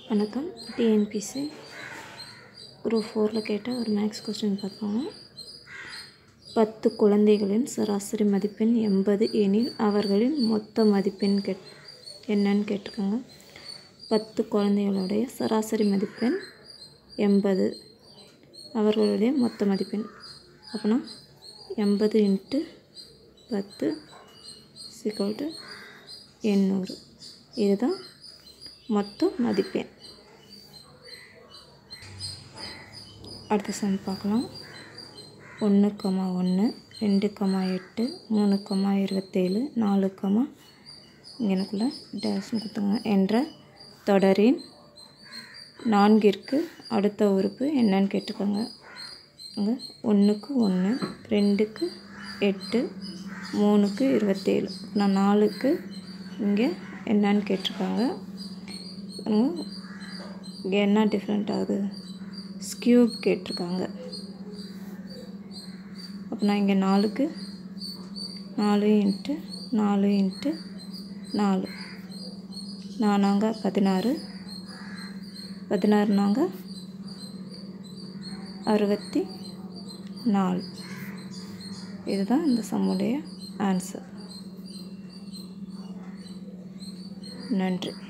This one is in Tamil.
வணக்கம் டிஎன்பிசி குரூப் ஃபோரில் கேட்ட ஒரு மேக்ஸ் கொஸ்டின் பார்ப்போம் பத்து குழந்தைகளின் சராசரி மதிப்பெண் எண்பது எனில் அவர்களின் மொத்த மதிப்பெண் கேட் என்னன்னு கேட்டிருக்காங்க பத்து குழந்தைகளுடைய சராசரி மதிப்பெண் எண்பது அவர்களுடைய மொத்த மதிப்பெண் அப்போனா எண்பது இன்ட்டு பத்து சிக்கல் டு எண்ணூறு இதுதான் மொத்த மதிப்பெண் அடுத்த சம் பார்க்கலாம் ஒன்று கமா ஒன்று ரெண்டு கமா எட்டு மூணு கமா இருபத்தேழு நாலு கமா எனக்குள்ள டேஷ்னு கொடுத்துங்க என்ற தொடரின் நான்கிற்கு அடுத்த உறுப்பு என்னன்னு கேட்டிருக்காங்க அங்கே ஒன்றுக்கு ஒன்று ரெண்டுக்கு எட்டு மூணுக்கு இருபத்தேழு நான் நாலுக்கு இங்கே என்னன்னு கேட்டிருக்காங்க இங்கே என்ன டிஃப்ரெண்ட் ஆகுது ஸ்கியூப் கேட்டிருக்காங்க அப்போ நான் இங்கே நாலுக்கு நாலு இன்ட்டு நாலு இன்ட்டு நாலு நானாங்க பதினாறு பதினாறுனாங்க அறுபத்தி நாலு இதுதான் இந்த சம்முடைய ஆன்சர் நன்றி